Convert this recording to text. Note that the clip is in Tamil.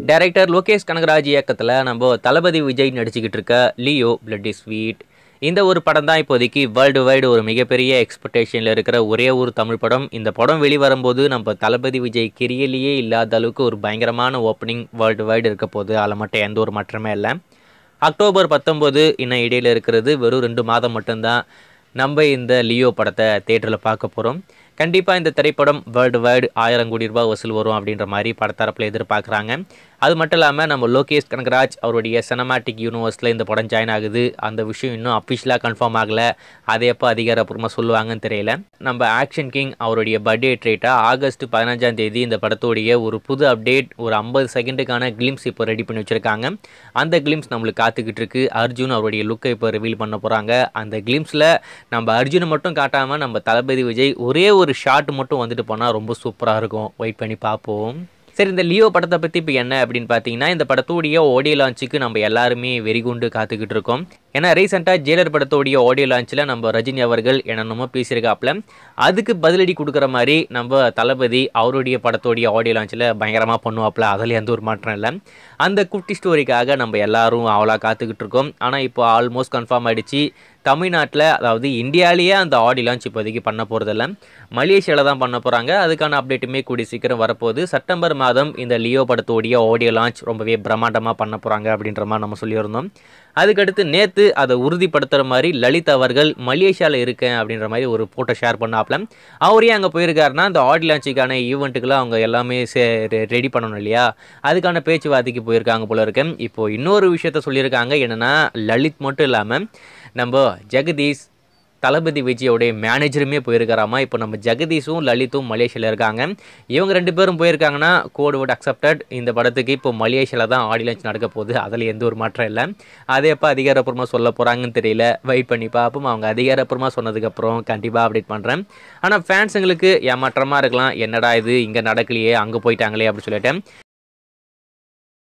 டைரக்டர் லோகேஷ் கனகராஜ் இயக்கத்தில் நம்ம தளபதி விஜய் நடிச்சுக்கிட்டு இருக்க லியோ பிளட் இஸ் ஸ்வீட் இந்த ஒரு படம் தான் இப்போதைக்கு வேர்ல்டு வைடு ஒரு மிகப்பெரிய எக்ஸ்பெக்டேஷனில் இருக்கிற ஒரே ஒரு தமிழ் படம் இந்த படம் வெளிவரும்போது நம்ம தளபதி விஜய் கிரியலையே இல்லாத அளவுக்கு ஒரு பயங்கரமான ஓப்பனிங் வேர்ல்டு வைடு இருக்க போகுது அதில் மட்டும் எந்த ஒரு மாற்றமே இல்லை அக்டோபர் பத்தொம்போது இன்னும் இடையில இருக்கிறது வெறும் ரெண்டு மாதம் மட்டும்தான் நம்ம இந்த லியோ படத்தை தேட்டரில் பார்க்க போகிறோம் கண்டிப்பாக இந்த திரைப்படம் வேர்ல்டு வைடு ஆயிரம் கோடி ரூபாய் வசூல் வரும் அப்படின்ற மாதிரி படத்தரப்பில் எதிர்பார்க்குறாங்க அது மட்டும் இல்லாமல் நம்ம லோகேஷ் கனகராஜ் அவருடைய சினமாட்டிக் யூனிவர்ஸில் இந்த படம் ஜாயின் ஆகுது அந்த விஷயம் இன்னும் அஃபிஷியலாக கன்ஃபார்ம் ஆகலை அதை எப்போ அதிகாரப்பூர்வமாக சொல்லுவாங்கன்னு தெரியல நம்ம ஆக்ஷன் கிங் அவருடைய பர்த்டே ட்ரேட்டாக ஆகஸ்ட் பதினஞ்சாம் தேதி இந்த படத்துடைய ஒரு புது அப்டேட் ஒரு ஐம்பது செகண்டுக்கான கிளிம்ஸ் இப்போ ரெடி பண்ணி வச்சுருக்காங்க அந்த கிளிம்ஸ் நம்மளுக்கு காத்துக்கிட்டு இருக்கு அர்ஜுன் அவருடைய லுக்கை இப்போ ரிவீல் பண்ண போகிறாங்க அந்த கிளிம்ஸில் நம்ம அர்ஜுனை மட்டும் காட்டாமல் நம்ம தளபதி விஜய் ஒரே ஒரு ஷாட் மட்டும் வந்துட்டு போனால் ரொம்ப சூப்பராக இருக்கும் வெயிட் பண்ணி பார்ப்போம் சரி இந்த லியோ படத்தை பற்றி இப்போ என்ன அப்படின்னு பார்த்தீங்கன்னா இந்த படத்துடைய ஆடியோ லான்ச்சுக்கு நம்ம எல்லாருமே வெறிகுண்டு காத்துக்கிட்டு இருக்கோம் ஏன்னா ரீசெண்டாக ஜெயிலர் படத்தோடைய ஆடியோ லான்ச்சில் நம்ம ரஜினி அவர்கள் என்னென்னமோ பேசியிருக்காப்புல அதுக்கு பதிலடி கொடுக்குற மாதிரி நம்ம தளபதி அவருடைய படத்தோடைய ஆடியோ லான்ச்சில் பயங்கரமாக பண்ணுவாப்புல அதில் எந்த ஒரு மாற்றம் இல்லை அந்த குட்டி ஸ்டோரிக்காக நம்ம எல்லாரும் அவ்வளோ காத்துக்கிட்டு இருக்கோம் ஆனால் இப்போ ஆல்மோஸ்ட் கன்ஃபார்ம் ஆகிடுச்சு தமிழ்நாட்டில் அதாவது இந்தியாவிலேயே அந்த ஆடி லான்ச் இப்போதைக்கு பண்ண போகிறதில்ல மலேசியாவில் தான் பண்ண போகிறாங்க அதுக்கான அப்டேட்டுமே கூடி சீக்கிரம் வரப்போகுது செப்டம்பர் மாதம் இந்த லியோ படத்தோடைய ஆடியோ லான்ச் ரொம்பவே பிரம்மாண்டமாக பண்ண போகிறாங்க அப்படின்ற மாதிரி நம்ம சொல்லியிருந்தோம் அதுக்கடுத்து நேற்று அதை உறுதிப்படுத்துகிற மாதிரி லலித் அவர்கள் மலேசியாவில் இருக்கேன் அப்படின்ற மாதிரி ஒரு ஃபோட்டோ ஷேர் பண்ணாப்ல அவர் ஏன் அங்கே போயிருக்காருன்னா அந்த ஆடி லான்ச்சுக்கான ஈவெண்ட்டுக்கெல்லாம் அவங்க எல்லாமே ரெடி பண்ணணும் இல்லையா அதுக்கான பேச்சுவார்த்தைக்கு போயிருக்காங்க போல இருக்கு இப்போ இன்னொரு விஷயத்த சொல்லியிருக்காங்க என்னென்னா லலித் மட்டும் இல்லாமல் நம்ம ஜெகதீஷ் தளபதி விஜயோடைய மேனேஜருமே போயிருக்காராமா இப்போ நம்ம ஜெகதீஷும் லலித்தும் மலேசியாவில் இருக்காங்க இவங்க ரெண்டு பேரும் போயிருக்காங்கன்னா கோட் வுட் அக்செப்டட் இந்த படத்துக்கு இப்போ மலேசியாவில் தான் ஆடி லான்ச் நடக்க போகுது அதில் எந்த ஒரு மாற்றம் இல்லை அதை எப்போ அதிகாரப்பூர்வமாக சொல்ல போகிறாங்கன்னு தெரியல வெயிட் பண்ணி பார்ப்போம் அவங்க அதிகாரப்பூர்வமாக சொன்னதுக்கப்புறம் கண்டிப்பாக அப்டேட் பண்ணுறேன் ஆனால் ஃபேன்ஸுங்களுக்கு ஏமாற்றமாக இருக்கலாம் என்னடா இது இங்கே நடக்கலையே அங்கே போயிட்டாங்களே அப்படின்னு சொல்லிட்டு